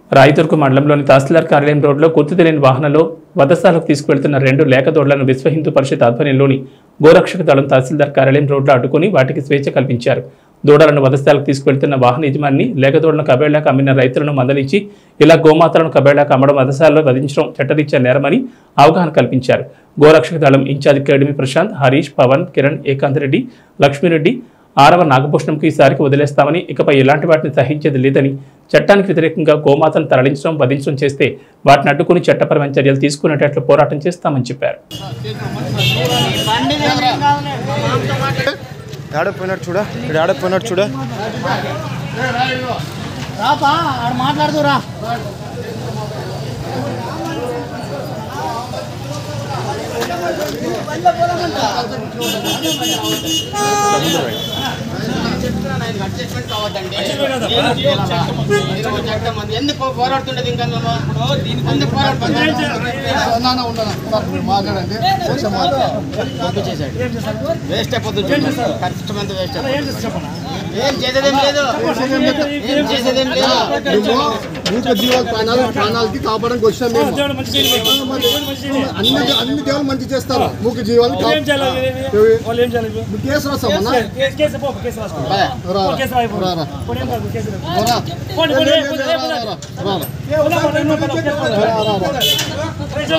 రాయదుర్గ మండలంలోని తహసీల్దార్ కార్యాలయం రోడ్లో గుర్తు తెలియని వాహనంలో వధశాలకు తీసుకువెళ్తున్న రెండు లేకదోడ్లను విశ్వ హిందూ పరిషత్ ఆధ్వర్యంలోని గోరక్షక దళం తహసీల్దార్ కార్యాలయం రోడ్లో అడ్డుకుని వాటికి స్వేచ్ఛ కల్పించారు దూడలను వధశాలకు తీసుకువెళ్తున్న వాహన యజమాని లేకదోడలను కబేళ్లకు అమ్మిన రైతులను మందలించి ఇలా గోమాతలను కబేళ్లకు అమ్మడం వధశాలలో వధించడం చట్టరీత్యా నేరమని అవగాహన కల్పించారు గోరక్షక దళం ఇన్ఛార్జ్ అకాడమీ ప్రశాంత్ హరీష్ పవన్ కిరణ్ ఏకాంత్ రెడ్డి లక్ష్మీరెడ్డి ఆరవ నాగభూషణంకు ఈసారికి వదిలేస్తామని ఇకపై ఎలాంటి వాటిని సహించేది లేదని చట్టానికి వ్యతిరేకంగా గోమాతను తరలించడం వధించడం చేస్తే వాటిని అడ్డుకుని చట్టపరమైన చర్యలు తీసుకునేటట్లు పోరాటం చేస్తామని చెప్పారు ఆడపోయినాడు చూడ ఇక్కడ ఆడపోయినాడు చూడ రాపా ఆడు మాట్లాడుతూ రా ఎందుకు పోరాడుతుండదు ఇంకా మేము ఎందుకు మాట్లాడండి వేస్ట్ అయిపోతుంది కష్టమంతా వేస్ట్ ఏం చేసేదేం లేదు ఏం చేసేదేం లేదు మూక జీవాల ప్రాణాలు ప్రాణాలకి కాపాడడానికి వచ్చాం మేము మరి అన్ని అన్ని దేవులు మంచి చేస్తారు మూక జీవాలు కేసు రాస్తామన్నా రా, రా, రా, రా. రా. లే, లే, లే, రా, రా, రా, రా. రా, రా, రా.